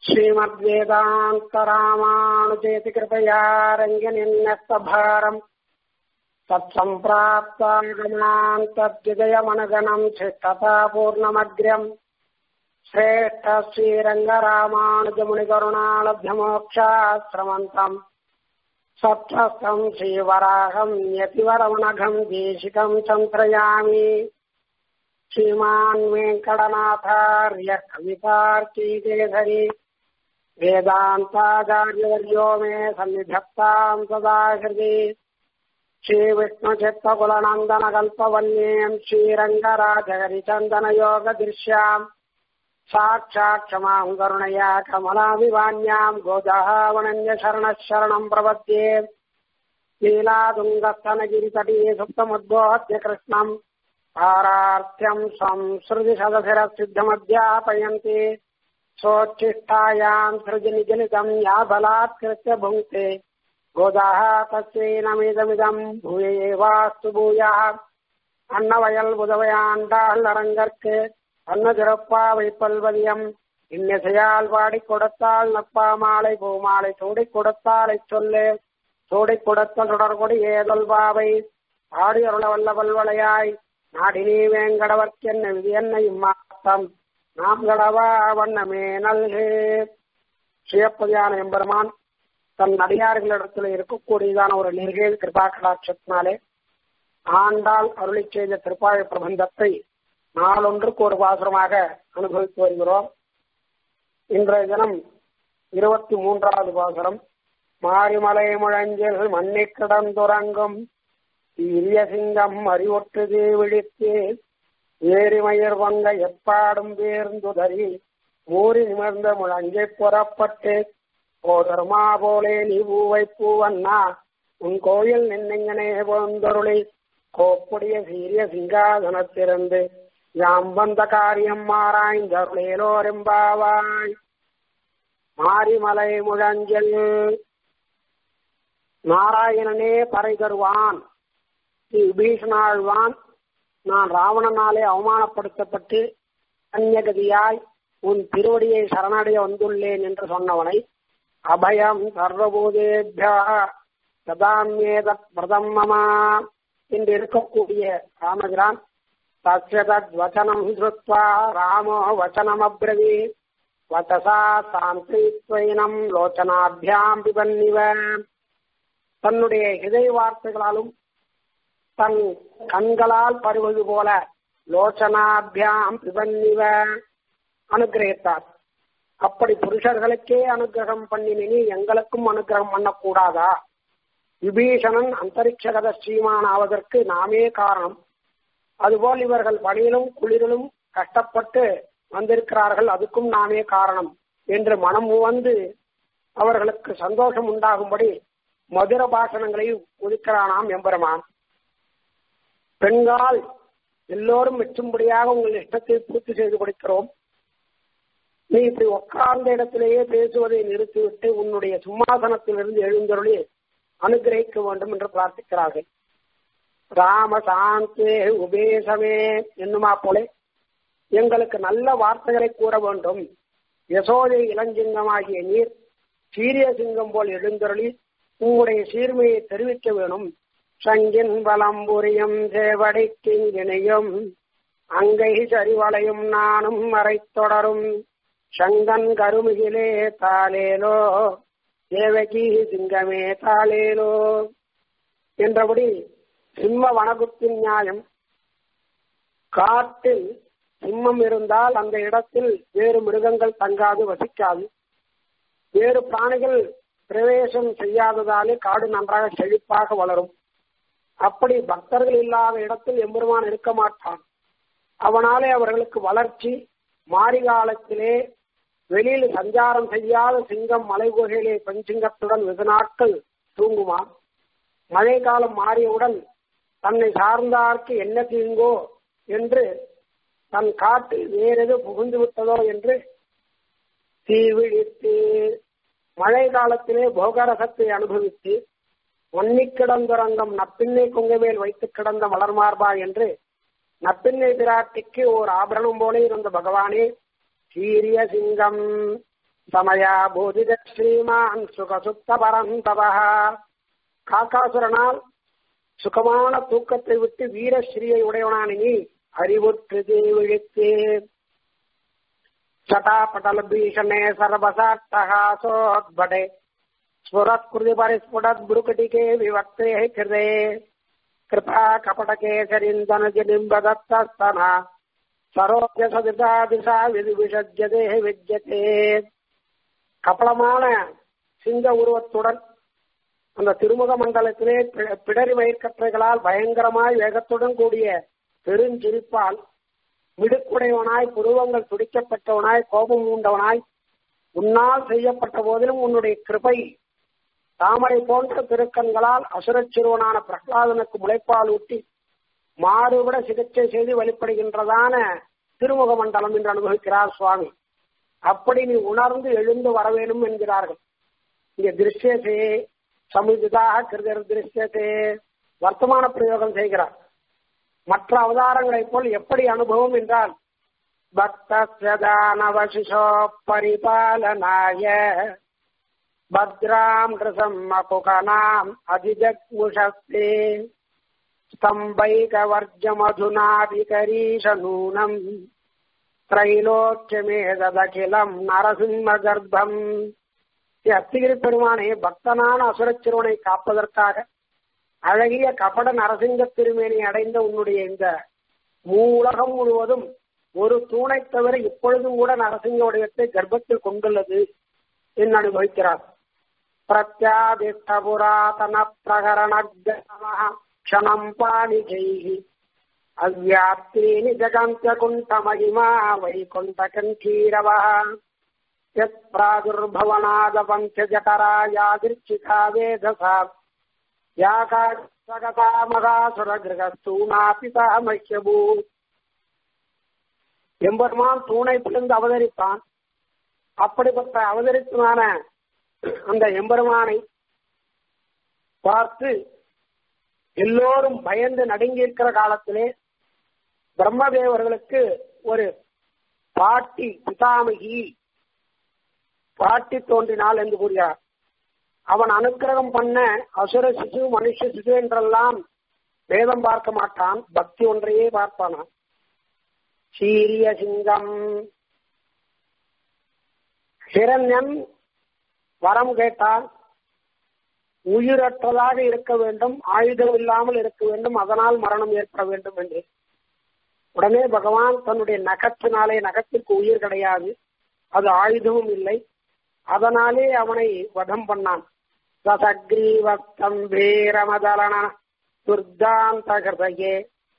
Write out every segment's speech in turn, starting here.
श्रीमद्वेदान्तरामानुजेति कृपया रङ्गनिन्यस्तभारम् तत्सम्प्राप्तागमान् तद्विजयमनगणम् चित्ततापूर्णमग्र्यम् श्रेष्ठ श्रीरङ्गरामानुजमुनिकरुणालभ्यमोक्षाश्रमन्तम् सत्त्वस्तम् श्रीवराहम् यतिवरमनघम् देशिकम् सन्त्रयामि श्रीमान् वेङ्कटनाथार्य कवितार्कीकेसरी वेदान्ताचार्यवर्यो मे सन्निधत्ताम् सदा हृदि श्रीविष्णुचित्तकुलनन्दनकल्पवल्लीम् श्रीरङ्गराजहरिचन्दनयोगदृश्याम् साक्षात् क्षमाम् करुणया कमलाभिवान्याम् गोदावनन्यशरणः शरणम् प्रपद्ये लीलातुङ्गस्तनगिरितटे सुप्तमुद्बोहत्य कृष्णम् पारार्थ्यम् संसृतिशतशिरसिद्धमध्यापयन्ति सोच्छिष्टायाम् सृजनिजनितम् या बलात्कृत्य भुङ्क्ते गोदाः तस्यै नमिदमिदम् भूय एवास्तु भूयः அன்னவயல் உதவையாண்டாள் அரங்கற்கு அன்ன சிறப்பா வைப்பல்வதியம் இன்னிசையால் பாடி கொடுத்தால் நப்பா மாலை பூமாலை சூடி கொடுத்தாலை சொல்லு சூடி கொடுத்தல் தொடர்கொடி ஏதல் பாவை ஆடி அருள வல்ல வல்வளையாய் நாடினி வேங்கடவர்க்கென்ன விதி என்ன இம்மாத்தம் நாம் கடவா வண்ணமே நல்கு சுயப்பதியான எம்பெருமான் தன் அடியார்களிடத்தில் இருக்கக்கூடியதான ஒரு நிர்கேள் கிருபா கடாட்சத்தினாலே ஆண்டாள் அருளி செய்த திருப்பாழ பிரபந்தத்தை நாளொன்றுக்கு ஒரு பாசுரமாக அனுபவித்து வருகிறோம் இன்றைய தினம் இருபத்தி மூன்றாவது பாசுரம் மாரிமலை முழஞ்சில் மண்ணி கிடந்துறங்கும் இரிய சிங்கம் அறிவொற்றுது விழித்து ஏரிமயர் வங்க எப்பாடும் பேர்ந்துதறி மூறி நிமிர்ந்த முழங்கை புறப்பட்டு போதர்மா போலே நீ பூவை பூவண்ணா உன் கோயில் நின்னெங்கனே போந்தொருளை கோப்புடைய சீரிய சிங்காதனத்திலிருந்து யாம் வந்த காரியம் மாறாய்ந்தருளேலோரெம்பாவாய் மாரிமலை முழஞ்சல் நாராயணனே பறை தருவான் விபீஷணாழ்வான் நான் ராவணனாலே அவமானப்படுத்தப்பட்டு அந்நகதியாய் உன் திருவடியை சரணடைய வந்துள்ளேன் என்று சொன்னவனை அபயம் சர்வபூதேபியா ததாமியேதத் பிரதம் மமா என்று இருக்கக்கூடிய ராமகிரான் தத் வச்சனம் ஸ்ருத்வா ராமோ வச்சனம் அப்ரவி வச்சசா சாந்தித்வைனம் லோச்சனாபியாம் பிபன்னிவ தன்னுடைய இதய வார்த்தைகளாலும் தன் கண்களால் பருவது போல லோச்சனாபியாம் பிபன்னிவ அனுகிரகித்தார் அப்படி புருஷர்களுக்கே அனுகிரகம் பண்ணினி எங்களுக்கும் அனுகிரகம் பண்ணக்கூடாதா விபீஷணன் அந்தரிக்ஷகத ஸ்ரீமான் ஆவதற்கு நாமே காரணம் அதுபோல் இவர்கள் பணியிலும் குளிரிலும் கஷ்டப்பட்டு வந்திருக்கிறார்கள் அதுக்கும் நாமே காரணம் என்று மனம் உவந்து அவர்களுக்கு சந்தோஷம் உண்டாகும்படி மதுர பாஷணங்களை ஒதுக்கிறானாம் எம்பெருமான் பெண்கால் எல்லோரும் மெச்சும்படியாக உங்கள் இஷ்டத்தை பூர்த்தி செய்து கொடுக்கிறோம் நீ இப்படி உட்கார்ந்த இடத்திலேயே பேசுவதை நிறுத்திவிட்டு உன்னுடைய சிம்மாசனத்திலிருந்து எழுந்தருளி அனுகிரகிக்க வேண்டும் என்று பிரார்த்திக்கிறார்கள் ராம சாந்தே உபேசமே என்னுமா போலே எங்களுக்கு நல்ல வார்த்தைகளை கூற வேண்டும் யசோதை இளஞ்சிங்கமாகிய நீர் சீரிய சிங்கம் போல் எழுந்தருளி உங்களுடைய சீர்மையை தெரிவிக்க வேணும் சங்கின் பலம்புரியும் சேவடிக்கிங்கிணையும் அங்கை சரிவளையும் நானும் மறை தொடரும் சங்கன் கருமிகிலே தாலேலோ தேவகி சிங்கமே தாளேலோ என்றபடி சிம்ம வனகுத்தின் நியாயம் காட்டில் சிம்மம் இருந்தால் அந்த இடத்தில் வேறு மிருகங்கள் தங்காது வசிக்காது வேறு பிராணிகள் பிரவேசம் செய்யாததாலே காடு நன்றாக செழிப்பாக வளரும் அப்படி பக்தர்கள் இல்லாத இடத்தில் எம்பெருமான் இருக்க மாட்டான் அவனாலே அவர்களுக்கு வளர்ச்சி மாரி காலத்திலே வெளியில் சஞ்சாரம் செய்யாத சிங்கம் மலை குகையிலே பெண்சிங்கத்துடன் வெகு நாட்கள் தூங்குமா மழை காலம் மாறியவுடன் தன்னை சார்ந்தார்க்கு என்ன தீங்கோ என்று தன் காட்டில் வேறெது புகுந்து விட்டதோ என்று தீவிழித்து மழை காலத்திலே போகரசத்தை அனுபவித்து ஒன்னி கிடந்துறங்கம் நப்பின்னை கொங்கமேல் வைத்து கிடந்த மலர்மார்பா என்று நப்பின்னை பிராட்டிக்கு ஓர் ஆபரணம் போல இருந்த பகவானே சீரிய சிங்கம் சமயா போதித ஸ்ரீமான் சுகசுப்த பரந்தவா காக்காசுரனால் சுகமான தூக்கத்தை விட்டு வீரஸ்ரீயை உடையவனான நீ அறிவுற்று விழித்து சட்டாபட்டல பீஷணே சர்வசாட்டகாசோத்படே स्फुरत्कृति परिस्फुटत् ब्रुकटिके विवक्ते कृते कृपा कपटकेसरिन्दनजनिम्बदत्तस्तना சரோஜ சதிதா திசா விதி விஷஜதே விஜயத்தே கப்பலமான சிங்க உருவத்துடன் அந்த திருமுக மண்டலத்திலே பிடரி மயிர்கற்றைகளால் பயங்கரமாய் வேகத்துடன் கூடிய பெருஞ்சிரிப்பால் மிடுக்குடையவனாய் புருவங்கள் துடிக்கப்பட்டவனாய் கோபம் உண்டவனாய் உன்னால் செய்யப்பட்ட போதிலும் உன்னுடைய கிருபை தாமரை போன்ற திருக்கண்களால் அசுரச் சிறுவனான பிரகலாதனுக்கு முளைப்பால் ஊட்டி மாறுபட சிகிச்சை செய்து வெளிப்படுகின்றதான திருமுக மண்டலம் என்று அனுபவிக்கிறார் சுவாமி அப்படி நீ உணர்ந்து எழுந்து வர வேண்டும் என்கிறார்கள் இங்க திருஷ்யசே சமுதிதாக கிருதர் திருஷ்யசே வர்த்தமான பிரயோகம் செய்கிறார் மற்ற அவதாரங்களைப் போல் எப்படி அனுபவம் என்றால் பக்தஸ்யதானவசிஷோ பரிபாலனாய பத்ராம் ரிசம் அகுகனாம் அதிஜக்முஷஸ்தே स्तम्भैकवर्जमधुनाभिकरीशनूनम् திரைலோக்கியமேதகிலம் நரசிம்ம கர்ப்பம் அத்திகிரி பெருமானே பக்தனான அசுரச் சிறுவனை காப்பதற்காக அழகிய கபட நரசிங்க திருமேனி அடைந்த உன்னுடைய இந்த மூலகம் முழுவதும் ஒரு தூணை தவிர இப்பொழுதும் கூட நரசிங்க உடையத்தை கர்ப்பத்தில் கொண்டுள்ளது என்று அனுபவிக்கிறார் பிரத்யாதிஷ்ட புராதன பிரகரண க்ஷணம் பாணிஜைः अव्याप्तीनि जगन्त्यकुण्ठमहिमा वैकुण्ठकण्ठीरवः यत्प्रादुर्भवनादपञ्चजठरायादृच्छिका वेधसा या कागता மகாசுரகிரகஸ்தூணாபிதா மஹ்யபூ எம்பெருமான் தூணை பிளந்து அவதரித்தான் அப்படிப்பட்ட அவதரித்தமான அந்த எம்பெருமானை பார்த்து எல்லோரும் பயந்து நடுங்கி இருக்கிற காலத்திலே பிரம்மதேவர்களுக்கு ஒரு பாட்டி பிதாமகி பாட்டி தோன்றினாள் என்று கூறுகிறார் அவன் அனுக்கிரகம் பண்ண அசுர சிசு மனுஷ சிசு என்றெல்லாம் வேதம் பார்க்க மாட்டான் பக்தி ஒன்றையே பார்ப்பானான் சீரிய சிங்கம் ஹிரண்யன் வரம் கேட்டான் உயிரற்றதாக இருக்க வேண்டும் ஆயுதம் இல்லாமல் இருக்க வேண்டும் அதனால் மரணம் ஏற்பட வேண்டும் என்று உடனே பகவான் தன்னுடைய நகத்தினாலே நகத்திற்கு உயிர் கிடையாது அது ஆயுதமும் இல்லை அதனாலே அவனை வதம் பண்ணான் சசக்ரீவஸ்தம்பீரமதலன துர்தாந்த ஹிருதயே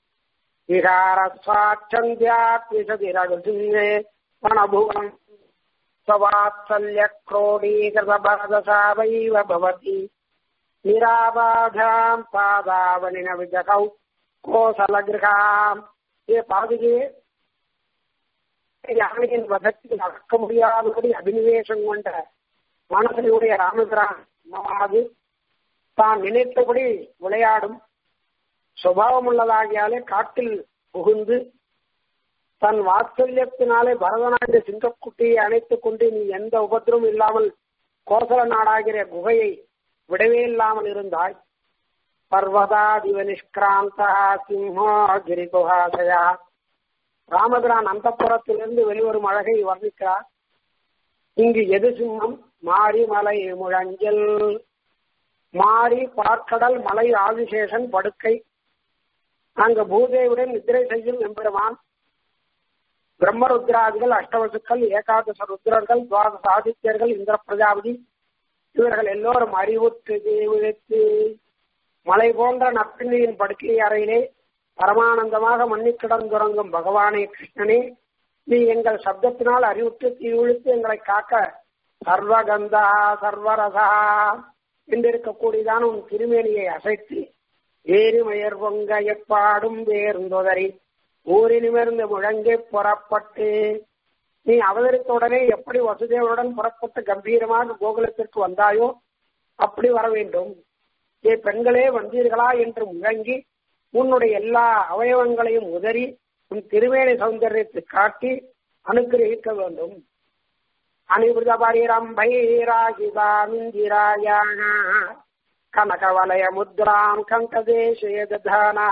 விகாரஸ்வாச்சந்தியாத் விசதி ரகுசிங்கே வனபுவம் ஸ்வவாத்சல்ய क्रोडीकृतभरदशावैव भवति நிராபாதாம் பாதாவனின விஜகௌ கோசலகிரகாம் ஏ பாதுகே யானையின் வதத்தில் நடக்க முடியாதபடி அபினிவேசம் கொண்ட மனசனுடைய ராமபிரான் தான் நினைத்தபடி விளையாடும் சுபாவம் உள்ளதாகியாலே காட்டில் புகுந்து தன் வாத்சல்யத்தினாலே பரதநாட்டிய சிங்கக்குட்டியை அணைத்துக் கொண்டு நீ எந்த உபத்திரமும் இல்லாமல் கோசல நாடாகிற குகையை விடவே இல்லாமல் இருந்தாய் பர்வதாதிவ நிஷ்கிராந்தா சிம்மோ கிரிகுஹாசயா ராமபிரான் அந்த புறத்திலிருந்து வெளிவரும் அழகை வர்ணிக்கிறார் இங்கு எது சிம்மம் மாரி மலை முழஞ்சல் மாரி பார்க்கடல் மலை ஆதிசேஷன் படுக்கை அங்கு பூதேவுடன் நித்திரை செய்யும் எம்பெருமான் பிரம்மருத்ராதிகள் அஷ்டவசுக்கள் ஏகாதச ருத்ரர்கள் துவாதச ஆதித்யர்கள் இந்திர பிரஜாபதி இவர்கள் எல்லோரும் அறிவுற்று விழித்து மலை போன்ற நப்பிண்ணியின் படுக்கை அறையிலே பரமானந்தமாக மண்ணி கிடந்துறங்கும் பகவானே கிருஷ்ணனே நீ எங்கள் சப்தத்தினால் அறிவுற்று தீ விழித்து எங்களை காக்க சர்வகந்தா சர்வரசா என்றிருக்கக்கூடியதான உன் திருமேனியை அசைத்து ஏரிமயர் பொங்க எப்பாடும் வேர்ந்தொதறி ஊரினிமிருந்து முழங்கி புறப்பட்டு நீ அவதரித்த உடனே எப்படி வசுதேவருடன் புறப்பட்டு கம்பீரமாக கோகுலத்திற்கு வந்தாயோ அப்படி வர வேண்டும் ஏ பெண்களே வந்தீர்களா என்று முழங்கி உன்னுடைய எல்லா அவயவங்களையும் உதறி உன் திருவேணி சௌந்தரியத்தை காட்டி அனுக்கிரகிக்க வேண்டும் அனிபிருத பரிரம்பைராகிதாமிந்திராயான கனகவலய முத்ராம் கங்கதேசே ததானா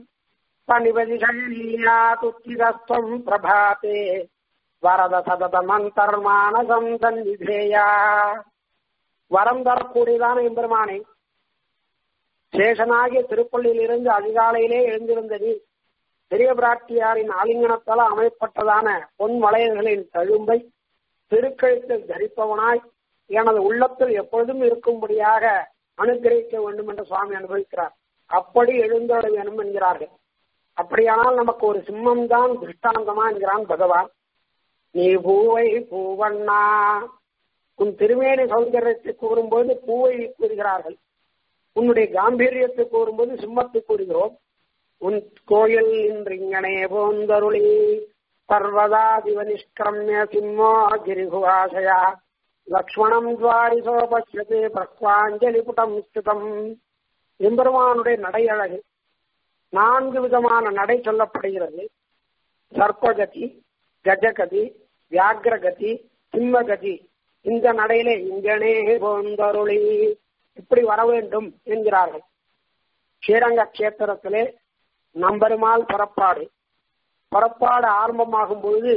பணிபதிஷயீயாத்துத்திதஸ்வம் பிரபாதே வரத சததமந்தர்மானசம் தன்னிதேயா வரம் தரக்கூடியதான எம்பெருமானே சேஷனாகிய திருப்பள்ளியிலிருந்து அதிகாலையிலே எழுந்திருந்த நீ பெரிய பிராட்டியாரின் ஆலிங்கனத்தால் அமைப்பட்டதான பொன் வளையல்களின் தழும்பை திருக்கழுத்தில் தரிப்பவனாய் எனது உள்ளத்தில் எப்பொழுதும் இருக்கும்படியாக அனுகிரகிக்க வேண்டும் என்று சுவாமி அனுபவிக்கிறார் அப்படி எழுந்தோட வேணும் என்கிறார்கள் அப்படியானால் நமக்கு ஒரு சிம்மம் தான் திருஷ்டாந்தமா என்கிறான் பகவான் நீ பூவை பூவண்ணா உன் திருமேனி சௌந்தரியத்தை கூறும்போது பூவை கூறுகிறார்கள் உன்னுடைய காம்பீரியத்தை கூறும்போது சிம்மத்தை கூறுகிறோம் உன் கோயில் இன்றிங்கனே போந்தருளி சர்வதா திவ நிஷ்கிரமிய சிம்மோ கிரிகுவாசயா லக்ஷ்மணம் துவாரிசோ பசியது பிரக்வாஞ்சலி புடம் ஸ்திதம் எம்பெருமானுடைய நடை அழகு நான்கு விதமான நடை சொல்லப்படுகிறது சர்ப்பகதி கஜகதி வியாகிரகதி சிம்மகதி இந்த நடையிலே இங்கனே போந்தருளி இப்படி வர வேண்டும் என்கிறார்கள் ஸ்ரீரங்க கஷேத்திரத்திலே நம்பெருமாள் புறப்பாடு புறப்பாடு ஆரம்பமாகும் பொழுது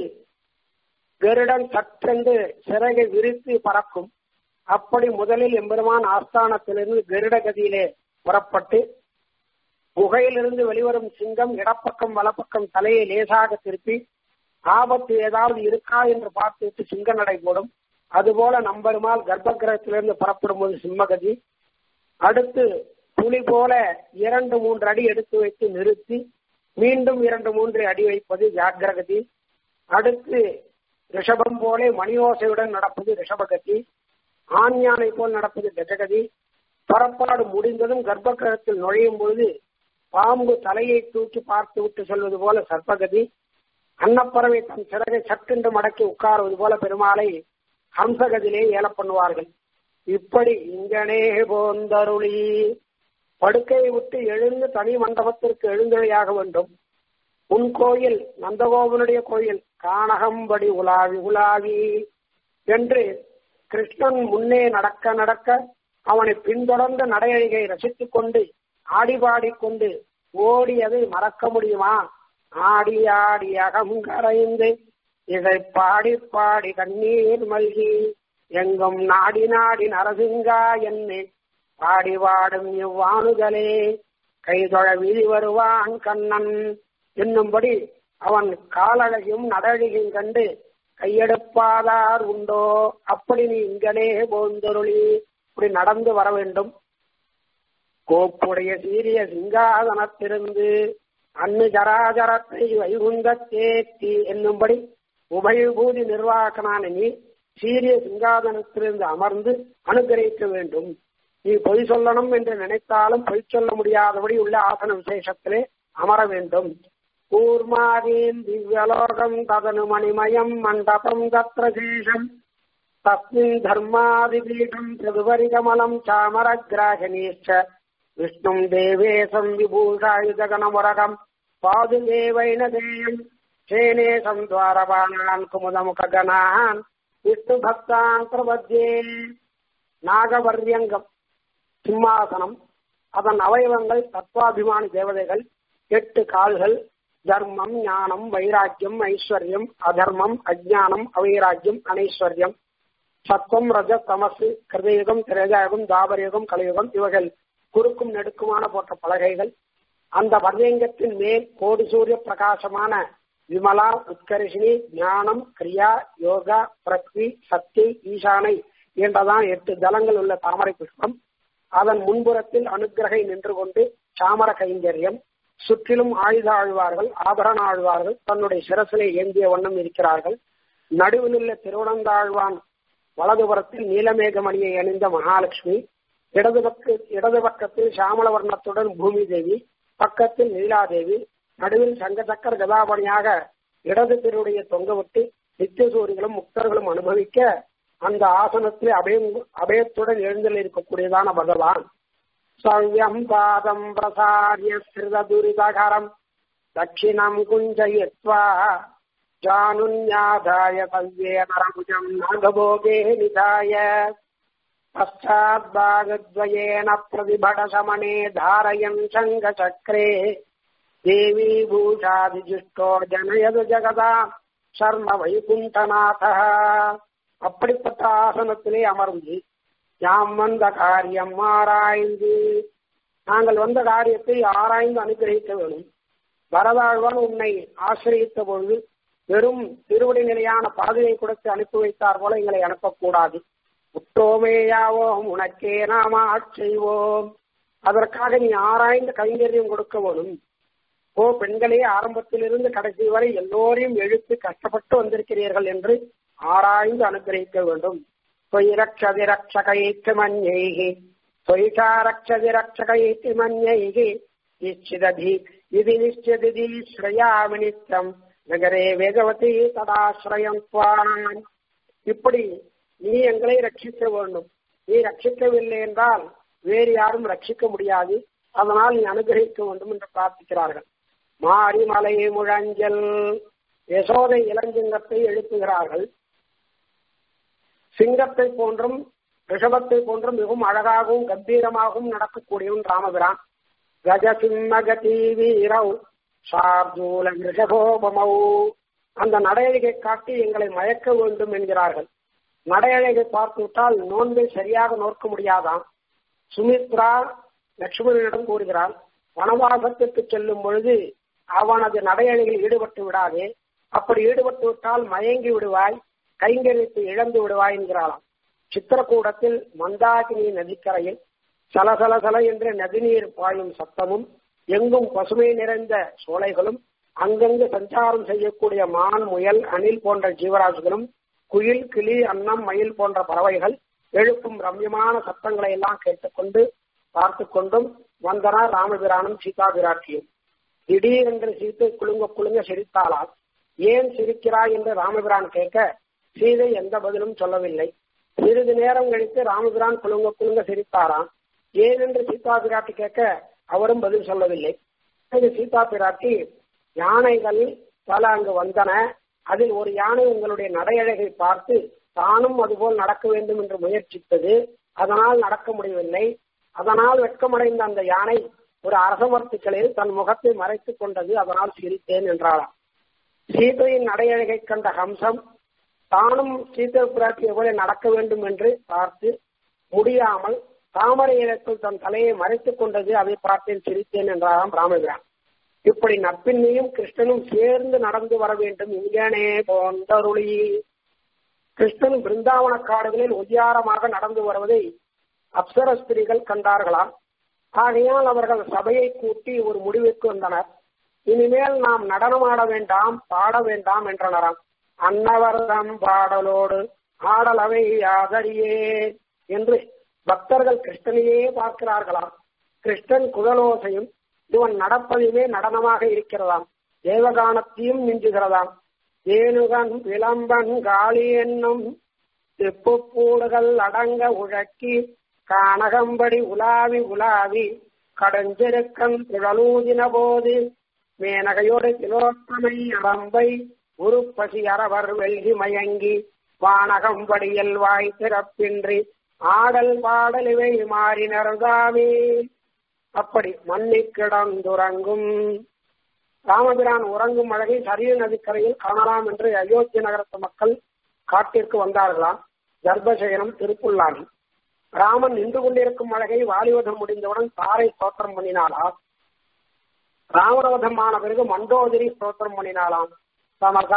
கருடன் சற்றென்று சிறகை விரித்து பறக்கும் அப்படி முதலில் எம்பெருமான் ஆஸ்தானத்திலிருந்து கருட கதியிலே புறப்பட்டு குகையிலிருந்து வெளிவரும் சிங்கம் இடப்பக்கம் வலப்பக்கம் தலையை லேசாக திருப்பி ஆபத்து ஏதாவது இருக்கா என்று பார்த்துவிட்டு சிங்க நடை போடும் அதுபோல நம்பெருமாள் கர்ப்ப கிரகத்திலிருந்து புறப்படும் போது சிம்மகதி அடுத்து புலி போல இரண்டு மூன்று அடி எடுத்து வைத்து நிறுத்தி மீண்டும் இரண்டு மூன்று அடி வைப்பது ஜாகிரகதி அடுத்து ரிஷபம் போல மணியோசையுடன் நடப்பது ரிஷபகதி ஆண் யானை போல் நடப்பது கஜகதி புறப்பாடு முடிந்ததும் கர்ப்ப கிரகத்தில் நுழையும் பொழுது பாம்பு தலையை தூக்கி பார்த்து விட்டு சொல்வது போல சர்ப்பகதி அன்னப்பறவை தன் சிறகை சட்டென்று மடக்கி உட்காருவது போல பெருமாளை ஹம்சகதிலே ஏல பண்ணுவார்கள் இப்படி இங்கனே போந்தருளி படுக்கையை விட்டு எழுந்து தனி மண்டபத்திற்கு எழுந்தொழியாக வேண்டும் உன் கோயில் நந்தகோபனுடைய கோயில் கானகம்படி உலாவி உலாவி என்று கிருஷ்ணன் முன்னே நடக்க நடக்க அவனை பின்தொடர்ந்த நடையழிகை ரசித்துக் கொண்டு ஆடி பாடிக்கொண்டு ஓடியதை மறக்க முடியுமா ஆடி ஆடி அகம் கரைந்து இதை பாடி பாடி கண்ணீர் மல்கி எங்கும் நாடி நாடி நரசிங்கா என்னை பாடி வாடும் இவ்வாணுதலே கைதொழ வீதி வருவான் கண்ணன் என்னும்படி அவன் காலழகையும் நடழகையும் கண்டு கையெடுப்பாதார் உண்டோ அப்படி நீ இங்கனே போந்தொருளி இப்படி நடந்து வர வேண்டும் கோப்புடைய சீரிய சிங்காதனத்திலிருந்து அன்னு ஜராஜரத்தை வைகுந்த தேத்தி என்னும்படி உபயபூதி நிர்வாகனான நீ சீரிய சிங்காதனத்திலிருந்து அமர்ந்து அனுகிரகிக்க வேண்டும் நீ பொய் சொல்லணும் என்று நினைத்தாலும் பொய் சொல்ல முடியாதபடி உள்ள ஆசன விசேஷத்திலே அமர வேண்டும் கூர்மாதீன் திவ்யலோகம் ததனு மணிமயம் மண்டபம் தத்ர சேஷம் தஸ்மின் தர்மாதிபீடம் பிரதுபரிகமலம் சாமரகிராகனீச்ச விஷ்ணும் தேவேசம் விபூஷாயுதகனமுரகம் பாதுதேவைனதேயம் சேனேசம் துவாரபாணான் குமுதமுககணான் விஷ்ணு பக்தான் பிரபத்யே நாகவர்யங்கம் சிம்மாசனம் அதன் அவயவங்கள் தத்வாபிமானி தேவதைகள் எட்டு கால்கள் தர்மம் ஞானம் வைராக்கியம் ஐஸ்வர்யம் அதர்மம் அஜானம் அவைராக்கியம் அனைஸ்வர்யம் சத்வம் ரஜ தமசு கிருதயுகம் திரேஜாயுகம் தாபரயுகம் கலியுகம் இவைகள் குறுக்கும் நெடுக்குமான போன்ற பலகைகள் அந்த வர்யங்கத்தின் மேல் கோடி சூரிய பிரகாசமான விமலா உத்கர்ஷினி ஞானம் கிரியா யோகா பிரக்வி சக்தி ஈசானை என்றதான் எட்டு தலங்கள் உள்ள தாமரை புஷ்பம் அதன் முன்புறத்தில் அனுகிரகை நின்று கொண்டு சாமர கைங்கரியம் சுற்றிலும் ஆயுத ஆழ்வார்கள் ஆபரண ஆழ்வார்கள் தன்னுடைய சிரசிலை ஏந்திய வண்ணம் இருக்கிறார்கள் நடுவில் உள்ள திருவனந்தாழ்வான் வலதுபுறத்தில் நீலமேகமணியை அணிந்த மகாலட்சுமி இடது பக்க இடது பக்கத்தில் சாமல வர்ணத்துடன் பூமி தேவி பக்கத்தில் நீலாதேவி நடுவில் சங்க சக்கர கதாபணியாக இடது திருடைய தொங்கவிட்டு நித்தியசூரிகளும் முக்தர்களும் அனுபவிக்க அந்த ஆசனத்தில் அபயம் அபயத்துடன் எழுந்தல் இருக்கக்கூடியதான பகவான் சவ்யம் பாதம் பிரசாரிய ஸ்ருத துரிதகரம் தட்சிணம் குஞ்சயித்வா जानुन्याधाय सव्येन रमुजम् नागभोगे निधाय पश्चाद्भागद्वयेन प्रतिभटशमने धारयन् शङ्खचक्रे देवी भूषादिजुष्टो जनयது ஜகதா சர்ம வைகுண்டநாதः அப்படிப்பட்ட ஆசனத்திலே அமர்ந்து யாம் வந்த காரியம் ஆராய்ந்து நாங்கள் வந்த காரியத்தை ஆராய்ந்து அனுகிரகிக்க வேணும் வரதாழ்வான் உன்னை ஆசிரியத்த பொழுது வெறும் திருவடி நிலையான பாதையை கொடுத்து அனுப்பி வைத்தார் போல எங்களை அனுப்பக்கூடாது உற்றோமேயாவோம் உனக்கே நாம செய்வோம் அதற்காக நீ ஆராய்ந்து கைங்கரியம் கொடுக்க வேணும் ஓ பெண்களே ஆரம்பத்திலிருந்து கடைசி வரை எல்லோரையும் எழுத்து கஷ்டப்பட்டு வந்திருக்கிறீர்கள் என்று ஆராய்ந்து அனுகிரகிக்க வேண்டும் தொயிரக்ஷதி ரக்ஷகைக்கு மஞ்சைகி தொயிஷா ரக்ஷதி ரக்ஷகைக்கு மஞ்சைகி நிச்சிததி இது நிச்சயதி ஸ்ரயாமி நித்தம் நகரே வேகவதி ததாசிரயம் துவான் இப்படி நீ எங்களை ரட்சிக்க வேண்டும் நீ ரட்சிக்கவில்லை என்றால் வேறு யாரும் ரட்சிக்க முடியாது அதனால் நீ அனுகிரகிக்க வேண்டும் என்று பிரார்த்திக்கிறார்கள் மாரிமலை முழஞ்சல் யசோதை இளஞ்சிங்கத்தை எழுப்புகிறார்கள் சிங்கத்தை போன்றும் ரிஷபத்தை போன்றும் மிகவும் அழகாகவும் கம்பீரமாகவும் நடக்கக்கூடியவன் ராமபிரான் கஜசிம்மகதி வீரவ் சார்ஜூல ரிஷபோபமௌ அந்த நடையழகை காட்டி எங்களை மயக்க வேண்டும் என்கிறார்கள் நடையழகை பார்த்து விட்டால் நோன்பை சரியாக நோக்க முடியாதாம் சுமித்ரா லட்சுமணனிடம் கூறுகிறாள் வனவாசத்திற்கு செல்லும் பொழுது அவனது நடையழகில் ஈடுபட்டு விடாதே அப்படி ஈடுபட்டு விட்டால் மயங்கி விடுவாய் கைங்கரித்து இழந்து விடுவாய் என்கிறாளாம் சித்திரக்கூடத்தில் மந்தாகினி நதிக்கரையில் சலசல சல என்ற நதிநீர் பாயும் சத்தமும் எங்கும் பசுமை நிறைந்த சோலைகளும் அங்கங்கு சஞ்சாரம் செய்யக்கூடிய மான் முயல் அணில் போன்ற ஜீவராசிகளும் குயில் கிளி அன்னம் மயில் போன்ற பறவைகள் எழுப்பும் ரம்யமான சத்தங்களை எல்லாம் கேட்டுக்கொண்டு பார்த்து கொண்டும் வந்தனர் ராமபிரானும் சீதா பிராட்டியும் திடீரென்று சீத்தை குலுங்க குலுங்க சிரித்தாளால் ஏன் சிரிக்கிறாய் என்று ராமபிரான் கேட்க சீதை எந்த பதிலும் சொல்லவில்லை சிறிது நேரம் கழித்து ராமபிரான் குலுங்க குலுங்க சிரித்தாராம் ஏன் என்று சீதா பிராட்டி கேட்க அவரும் பதில் சொல்லவில்லை சீதா பிராட்டி யானைகள் பல அங்கு வந்தன அதில் ஒரு யானை உங்களுடைய நடையழகை பார்த்து தானும் அதுபோல் நடக்க வேண்டும் என்று முயற்சித்தது அதனால் நடக்க முடியவில்லை அதனால் வெட்கமடைந்த அந்த யானை ஒரு அரசமர்த்துக்களில் தன் முகத்தை மறைத்துக் கொண்டது அதனால் சிரித்தேன் என்றாளாம் சீதையின் நடையழகை கண்ட ஹம்சம் தானும் சீதை பிராட்டியை போல நடக்க வேண்டும் என்று பார்த்து முடியாமல் தாமரை இடத்தில் தன் தலையை மறைத்துக் கொண்டது அதை பார்த்தேன் சிரித்தேன் என்றாராம் ராமபிரான் இப்படி நப்பின்னையும் கிருஷ்ணனும் சேர்ந்து நடந்து வர வேண்டும் இங்கனே போந்தருளி கிருஷ்ணன் பிருந்தாவன காடுகளில் ஒய்யாரமாக நடந்து வருவதை அப்சர ஸ்திரீகள் கண்டார்களாம் ஆகையால் அவர்கள் சபையை கூட்டி ஒரு முடிவுக்கு வந்தனர் இனிமேல் நாம் நடனமாட வேண்டாம் பாட வேண்டாம் என்றனராம் அன்னவர்தம் பாடலோடு ஆடலவை ஆதரியே என்று பக்தர்கள் கிருஷ்ணனையே பார்க்கிறார்களாம் கிருஷ்ணன் குழலோசையும் இவன் நடப்பதுமே நடனமாக இருக்கிறதாம் தேவகானத்தையும் மிஞ்சுகிறதாம் ஏனுகன் விளம்பன் காளி என்னும் தெப்புப்பூடுகள் அடங்க உழக்கி கானகம்படி உலாவி உலாவி கடஞ்செருக்கன் குழலூதின போது மேனகையோடு திலோத்தமை அரம்பை உருப்பசி அரவர் வெல்கி மயங்கி வானகம்படியில் வாய் திறப்பின்றி ஆடல் பாடல் இவை மாறினர்தாமே அப்படி மண்ணி கிடந்துறங்கும் ராமபிரான் உறங்கும் அழகை சரிய நதிக்கரையில் காணலாம் என்று அயோத்தி நகரத்து மக்கள் காட்டிற்கு வந்தார்களாம் கர்ப்பசயனம் திருப்புள்ளாரி ராமன் நின்று கொண்டிருக்கும் அழகை வாலிவதம் முடிந்தவுடன் தாரை ஸ்தோத்திரம் பண்ணினாலாம் ராமரவதமான பிறகு மண்டோதரி ஸ்தோத்திரம் பண்ணினாலாம் சமச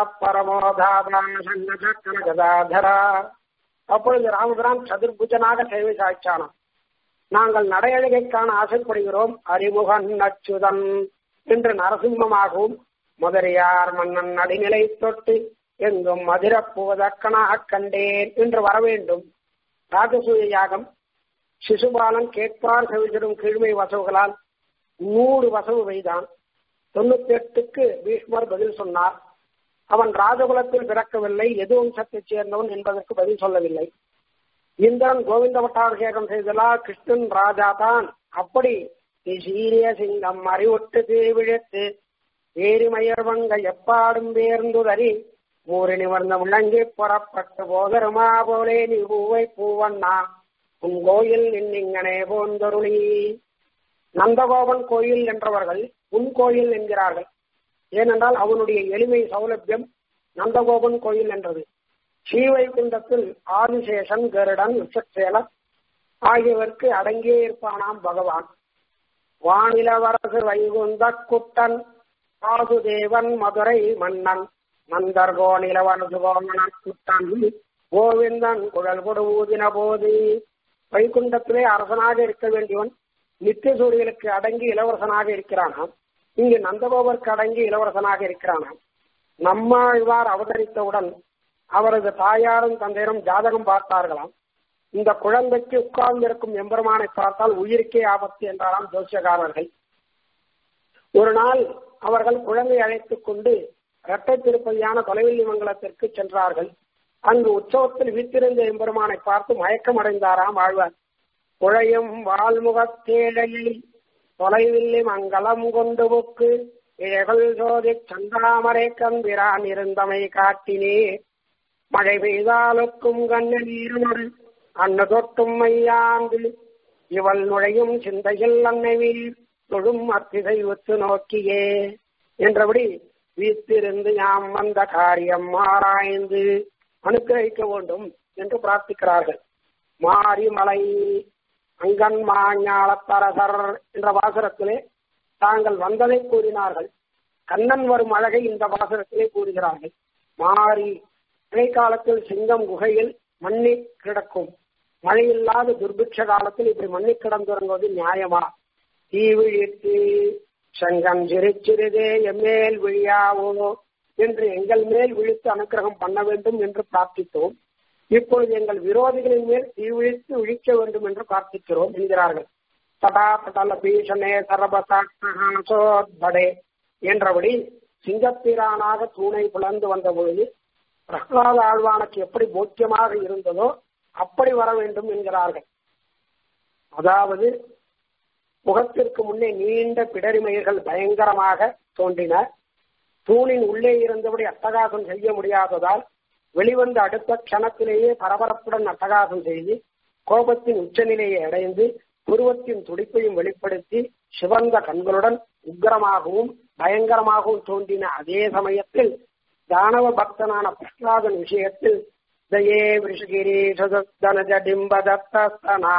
பரமோதாபராதரா அப்பொழுது ராமபிரான் சதுர்புஜனாக சேவை சாய்ச்சானாம் நாங்கள் நடையழகைக்கான ஆசைப்படுகிறோம் அறிமுகன் அச்சுதன் என்று நரசிம்மமாகவும் மதுரையார் மன்னன் நடிநிலை தொட்டு எங்கும் மதுரப்புவதற்கனாக கண்டேன் என்று வர வேண்டும் ராஜசூய யாகம் சிசுபாலன் கேட்பார் செவிச்சிடும் கீழ்மை வசவுகளால் நூறு வசவு வைதான் தொண்ணூத்தி எட்டுக்கு பீஷ்மர் பதில் சொன்னார் அவன் ராஜகுலத்தில் பிறக்கவில்லை எது வம்சத்தைச் சேர்ந்தவன் என்பதற்கு பதில் சொல்லவில்லை இந்திரன் கோவிந்த பட்டாபிஷேகம் செய்தலால் கிருஷ்ணன் ராஜா தான் அப்படி நீ சீரிய சிங்கம் அறிவொட்டு தீவிழத்து வேறுமயர் வங்க எப்பாடும் வேர்ந்துதறி ஊரி நிமிர்ந்த விளங்கி புறப்பட்டு போதருமா போலே நீ பூவை பூவண்ணா உன் கோயில் இன்னிங்கனே போந்தருளி நந்தகோபன் கோயில் என்றவர்கள் உன் கோயில் என்கிறார்கள் ஏனென்றால் அவனுடைய எளிமை சௌலபியம் நந்தகோபன் கோயில் என்றது ஸ்ரீவைகுண்டத்தில் ஆதிசேஷன் கருடன் உச்சசேலர் ஆகியவருக்கு அடங்கியே இருப்பானாம் பகவான் வானிலவரசு வைகுந்த குட்டன் வாசுதேவன் மதுரை மன்னன் மந்தர்கோ நிலவரசு கோமணன் குட்டன் கோவிந்தன் குழல் கொடு ஊதின போது வைகுண்டத்திலே அரசனாக இருக்க வேண்டியவன் நித்திய சூரியனுக்கு அடங்கி இளவரசனாக இருக்கிறானாம் இங்கு நந்தகோபருக்கு அடங்கி இளவரசனாக இருக்கிறானாம் நம்மாழ்வார் அவதரித்தவுடன் அவரது தாயாரும் தந்தையரும் ஜாதகம் பார்த்தார்களாம் இந்த குழந்தைக்கு உட்கார்ந்திருக்கும் எம்பெருமானை பார்த்தால் உயிருக்கே ஆபத்து என்றாராம் ஜோசியக்காரர்கள் ஒரு நாள் அவர்கள் குழந்தை அழைத்துக் கொண்டு இரட்டை திருப்பதியான தொலைவெள்ளி மங்கலத்திற்கு சென்றார்கள் அங்கு உற்சவத்தில் வீட்டிருந்த எம்பெருமானை பார்த்து மயக்கம் அடைந்தாராம் ஆழ்வார் குழையும் வால்முகத்தேழையில் தொலைவில்லி மங்களம் கொண்டு புக்கு இழைகள் சோதி சந்தாமரை கம்பிரான் இருந்தமை காட்டினே மழை பெய்தாலுக்கும் கண்ண நீரோடு அன்ன தொட்டும் மையாந்து இவள் நுழையும் சிந்தையில் அன்னை வீர் தொழும் அத்திசை ஒத்து நோக்கியே என்றபடி வீத்திருந்து யாம் வந்த காரியம் ஆராய்ந்து அனுக்கிரகிக்க வேண்டும் என்று பிரார்த்திக்கிறார்கள் மாரிமலை அங்கன் மாஞாளத்தரசர் என்ற வாசகத்திலே தாங்கள் வந்ததை கூறினார்கள் கண்ணன் வரும் அழகை இந்த வாசகத்திலே கூறுகிறார்கள் மாறி மழை காலத்தில் சிங்கம் குகையில் மண்ணி கிடக்கும் மழையில்லாத துர்பிக்ஷ காலத்தில் இப்படி மண்ணி கிடந்துறங்குவது நியாயமா தீ விழித்து சங்கம் சிறுச்சிறிதே எம்மேல் விழியாவோ என்று எங்கள் மேல் விழித்து அனுக்கிரகம் பண்ண வேண்டும் என்று பிரார்த்தித்தோம் இப்பொழுது எங்கள் விரோதிகளின் மேல் தீ விழித்து விழிக்க வேண்டும் என்று பிரார்த்திக்கிறோம் என்கிறார்கள் தடா படல பீஷனே சரபசோத்படே என்றபடி சிங்கப்பிரானாக தூணை புலந்து வந்த பொழுது பிரகலாத ஆழ்வானுக்கு எப்படி போக்கியமாக இருந்ததோ அப்படி வர வேண்டும் என்கிறார்கள் அதாவது முகத்திற்கு முன்னே நீண்ட பிடரிமயிர்கள் பயங்கரமாக தோன்றின தூணின் உள்ளே இருந்தபடி அட்டகாசம் செய்ய முடியாததால் வெளிவந்த அடுத்த க்ஷணத்திலேயே பரபரப்புடன் அட்டகாசம் செய்து கோபத்தின் உச்சநிலையை அடைந்து புருவத்தின் துடிப்பையும் வெளிப்படுத்தி சிவந்த கண்களுடன் உக்கிரமாகவும் பயங்கரமாகவும் தோன்றின அதே சமயத்தில் தானவ பக்தனான பிரகலாதன் விஷயத்தில் தயே விஷகிரி சதனஜ டிம்ப தத்தஸ்தனா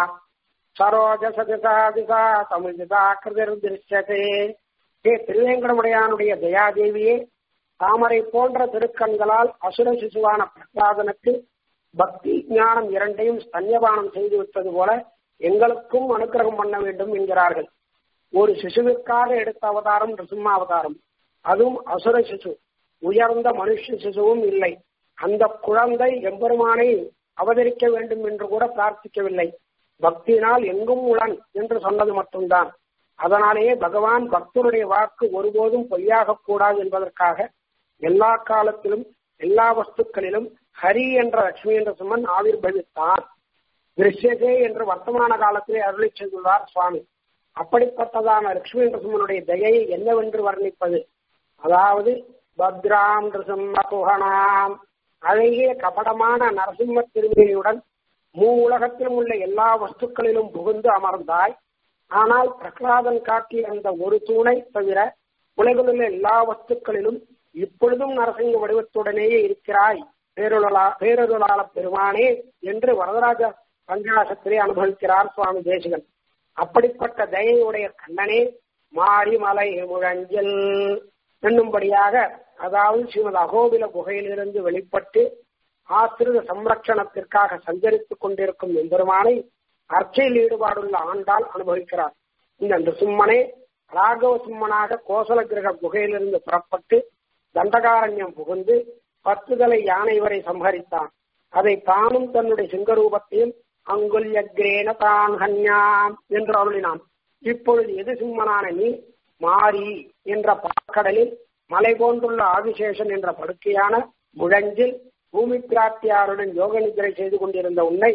சரோஜ சதிசா தமிழ்தா கிருதிர் திருஷ்யதே ஹே திருவேங்கடமுடையானுடைய தயாதேவியே தாமரை போன்ற திருக்கண்களால் அசுர சிசுவான பிரகலாதனுக்கு பக்தி ஞானம் இரண்டையும் ஸ்தன்யபானம் செய்து விட்டது போல எங்களுக்கும் அனுக்கிரகம் பண்ண வேண்டும் என்கிறார்கள் ஒரு சிசுவிற்காக எடுத்த அவதாரம் ரிசிம்ம அவதாரம் அதுவும் அசுர சிசு உயர்ந்த மனுஷ சிசுவும் இல்லை அந்த குழந்தை எம்பெருமானை அவதரிக்க வேண்டும் என்று கூட பிரார்த்திக்கவில்லை பக்தியினால் எங்கும் உளன் என்று சொன்னது மட்டும்தான் அதனாலேயே பகவான் பக்தருடைய வாக்கு ஒருபோதும் பொய்யாக கூடாது என்பதற்காக எல்லா காலத்திலும் எல்லா வஸ்துக்களிலும் ஹரி என்ற லட்சுமி என்ற சுமன் ஆவிர்பவித்தான் திருஷ்யதே என்று வர்த்தமான காலத்திலே அருளி செய்துள்ளார் சுவாமி அப்படிப்பட்டதான லட்சுமி என்ற சுமனுடைய தயையை என்னவென்று வர்ணிப்பது அதாவது பத்ராம் நிருசிம்ம குஹனாம் அழகிய கபடமான நரசிம்ம திருமேனியுடன் மூ உலகத்திலும் உள்ள எல்லா வஸ்துக்களிலும் புகுந்து அமர்ந்தாய் ஆனால் பிரகலாதன் காட்டிய அந்த ஒரு தூணை தவிர உலகில் உள்ள எல்லா வஸ்துக்களிலும் இப்பொழுதும் நரசிங்க வடிவத்துடனேயே இருக்கிறாய் பேருளா பேரருளாள பெருமானே என்று வரதராஜ பஞ்சாசத்திலே அனுபவிக்கிறார் சுவாமி தேசிகன் அப்படிப்பட்ட தயையுடைய கண்ணனே மாரிமலை முழஞ்சல் என்னும்படியாக அதாவது ஸ்ரீமத் அகோபில குகையிலிருந்து வெளிப்பட்டு ஆசிரித சம்ரட்சணத்திற்காக சஞ்சரித்துக் கொண்டிருக்கும் எம்பெருமானை அர்ச்சையில் ஈடுபாடுள்ள ஆண்டால் அனுபவிக்கிறார் இந்த நிருசிம்மனே ராகவ சிம்மனாக கோசல கிரக குகையிலிருந்து புறப்பட்டு தண்டகாரண்யம் புகுந்து பத்து தலை யானை வரை சம்ஹரித்தான் அதை தானும் தன்னுடைய சிங்கரூபத்தையும் அங்குல்யக்ரேன தான் ஹன்யாம் என்று அருளினான் இப்பொழுது எது சிம்மனான நீ மாரி என்ற பாக்கடலில் மலை போன்றுள்ள ஆதிசேஷன் என்ற படுக்கையான முழஞ்சில் பூமி பிராட்டியாருடன் யோக நிதிரை செய்து கொண்டிருந்த உன்னை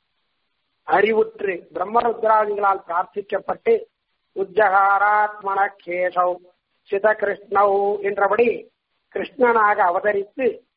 அறிவுற்று பிரம்மருத்ராதிகளால் பிரார்த்திக்கப்பட்டு உஜ்ஜகாராத்மன கேசவ் சித கிருஷ்ணவ் என்றபடி கிருஷ்ணனாக அவதரித்து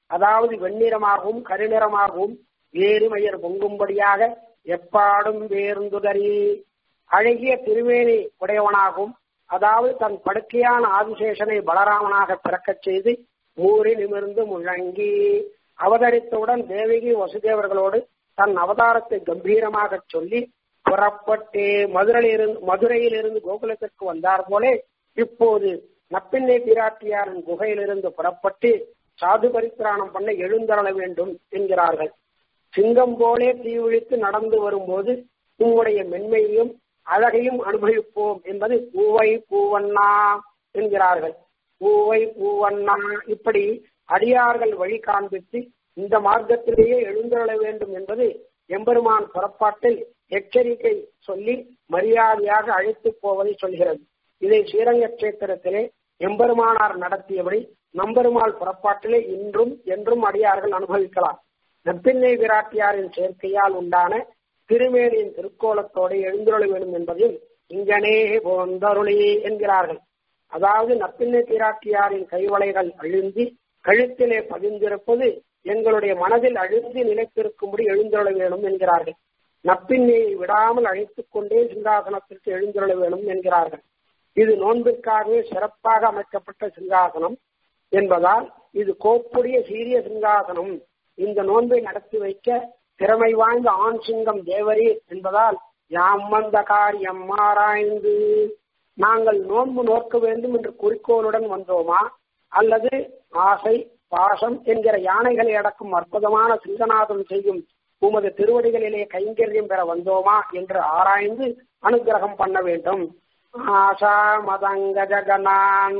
அதாவது வெண்ணிறமாகவும் கருநிறமாகவும் வேறுமயர் பொங்கும்படியாக எப்பாடும் வேர்ந்துதறி அழகிய திருவேணி உடையவனாகவும் அதாவது தன் படுக்கையான ஆதிசேஷனை பலராமனாக பிறக்கச் செய்து மூறி நிமிர்ந்து முழங்கி அவதரித்தவுடன் தேவகி வசுதேவர்களோடு தன் அவதாரத்தை கம்பீரமாக சொல்லி புறப்பட்டு மதுரையிலிருந்து மதுரையிலிருந்து கோகுலத்திற்கு வந்தார் போலே இப்போது நப்பிண்ணை பிராட்டியாரின் குகையிலிருந்து புறப்பட்டு சாது பரித்திராணம் பண்ண எழுந்தருள வேண்டும் என்கிறார்கள் சிங்கம் போலே தீவிழித்து நடந்து வரும்போது உம்முடைய மென்மையையும் அழகையும் அனுபவிப்போம் என்பது பூவை பூவண்ணா என்கிறார்கள் பூவை பூவண்ணா இப்படி அடியார்கள் வழி காண்பித்து இந்த மார்க்கத்திலேயே எழுந்தருள வேண்டும் என்பது எம்பெருமான் புறப்பாட்டில் எச்சரிக்கை சொல்லி மரியாதையாக அழைத்து போவதை சொல்கிறது இதை ஸ்ரீரங்க கஷேத்திரத்திலே எம்பெருமானார் நடத்தியபடி நம்பெருமாள் புறப்பாட்டிலே இன்றும் என்றும் அடியார்கள் அனுபவிக்கலாம் நப்பிண்ணை விராட்டியாரின் சேர்க்கையால் உண்டான திருமேனியின் திருக்கோலத்தோடு எழுந்துருள வேண்டும் என்பதையும் இங்கனே போந்தருளி என்கிறார்கள் அதாவது நப்பிண்ணை பிராட்டியாரின் கைவளைகள் அழுந்தி கழுத்திலே பதிந்திருப்பது எங்களுடைய மனதில் அழுந்தி நிலைத்திருக்கும்படி எழுந்துருள வேணும் என்கிறார்கள் நப்பின்னையை விடாமல் அழைத்துக் கொண்டே சிங்காசனத்திற்கு எழுந்துருள வேணும் என்கிறார்கள் இது நோன்பிற்காகவே சிறப்பாக அமைக்கப்பட்ட சிங்காசனம் என்பதால் இது கோப்புடைய சீரிய சிங்காசனம் இந்த நோன்பை நடத்தி வைக்க திறமை வாய்ந்த ஆண் சிங்கம் தேவரே என்பதால் யாம் வந்த காரியம் ஆராய்ந்து நாங்கள் நோன்பு நோக்க வேண்டும் என்று குறிக்கோளுடன் வந்தோமா அல்லது ஆசை பாசம் என்கிற யானைகளை அடக்கும் அற்புதமான சிங்கநாதம் செய்யும் உமது திருவடிகளிலே கைங்கரியம் பெற வந்தோமா என்று ஆராய்ந்து அனுகிரகம் பண்ண வேண்டும் ஆசா மதங்க ஜகனான்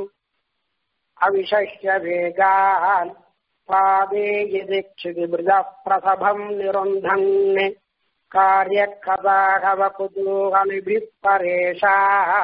அவிஷய வேகான் பாதே யதிக்ஷிதிமிருத பிரசபம் நிருந்தன் காரியக்கதாகவ குதூகலிபிப் பரேஷா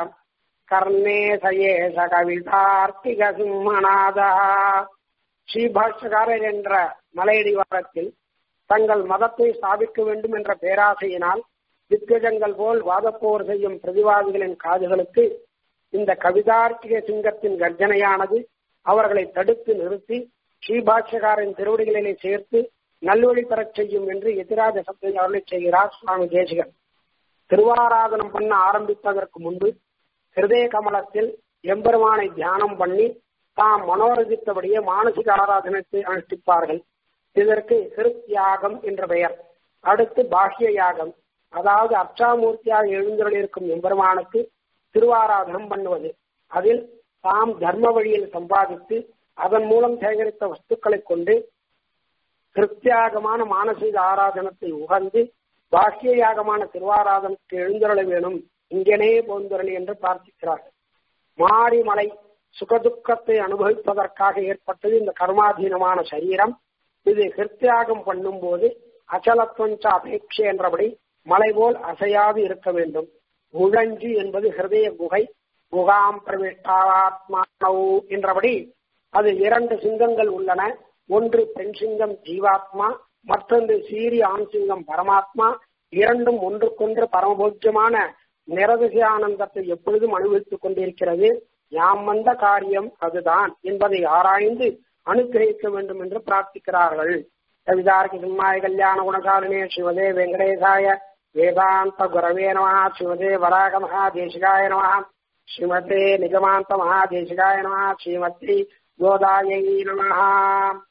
கர்ணே சயேஷ கவிதார்த்திக சிம்மநாதா ஸ்ரீபாஷ்யகாரர் என்ற மலையடிவாரத்தில் தங்கள் மதத்தை ஸ்தாபிக்க வேண்டும் என்ற பேராசையினால் திக்கஜங்கள் போல் வாதப்போர் செய்யும் பிரதிவாதிகளின் காதுகளுக்கு இந்த கவிதார்த்திக சிங்கத்தின் கர்ஜனையானது அவர்களை தடுத்து நிறுத்தி ஸ்ரீபாஷ்யகாரின் திருவடிகளிலே சேர்த்து நல்வழி பெறச் செய்யும் என்று எதிராஜ சப்தை அவர்களை செய்கிறார் சுவாமி தேசிகன் திருவாராதனம் பண்ண ஆரம்பிப்பதற்கு முன்பு ஹிருதய கமலத்தில் எம்பெருமானை தியானம் பண்ணி தாம் மனோரசித்தபடியே மானசிக ஆராதனத்தை அனுஷ்டிப்பார்கள் இதற்கு ஹிருத்யாகம் என்ற பெயர் அடுத்து பாஹ்ய யாகம் அதாவது அர்ச்சாமூர்த்தியாக எழுந்தருளிருக்கும் எம்பெருமானுக்கு திருவாராதனம் பண்ணுவது அதில் தாம் தர்ம வழியில் சம்பாதித்து அதன் மூலம் சேகரித்த வஸ்துக்களை கொண்டு கிருத்தியாகமான மானசீக ஆராதனத்தை உகந்து பாக்கிய யாகமான திருவாராதனத்தை எழுந்தருள வேணும் இங்கனே போந்தருளி என்று பிரார்த்திக்கிறார்கள் மாரிமலை சுகதுக்கத்தை அனுபவிப்பதற்காக ஏற்பட்டது இந்த கர்மாதீனமான சரீரம் இது கிருத்தியாகம் பண்ணும் போது அச்சலத்வஞ்ச அபேட்சை என்றபடி மலை போல் அசையாது இருக்க வேண்டும் முழஞ்சி என்பது ஹிருதய குகை குகாம் பிரவிஷ்டாத்மானவ் என்றபடி அது இரண்டு சிங்கங்கள் உள்ளன ஒன்று பெண் சிங்கம் ஜீவாத்மா மற்றொன்று சீரி ஆண் சிங்கம் பரமாத்மா இரண்டும் ஒன்றுக்கொன்று பரமபோக்கியமான நிரதிசை ஆனந்தத்தை எப்பொழுதும் அனுபவித்துக் கொண்டிருக்கிறது யாம் வந்த காரியம் அதுதான் என்பதை ஆராய்ந்து அனுகிரகிக்க வேண்டும் என்று பிரார்த்திக்கிறார்கள் கவிதார்கி சிம்மாய கல்யாண குணசாலினே சிவதே வெங்கடேசாய வேதாந்த குரவே நம சிவதே வராக மகாதேசிகாய நம ஸ்ரீமதே நிகமாந்த மகாதேசிகாய நம ஸ்ரீமதி கோதாயை நம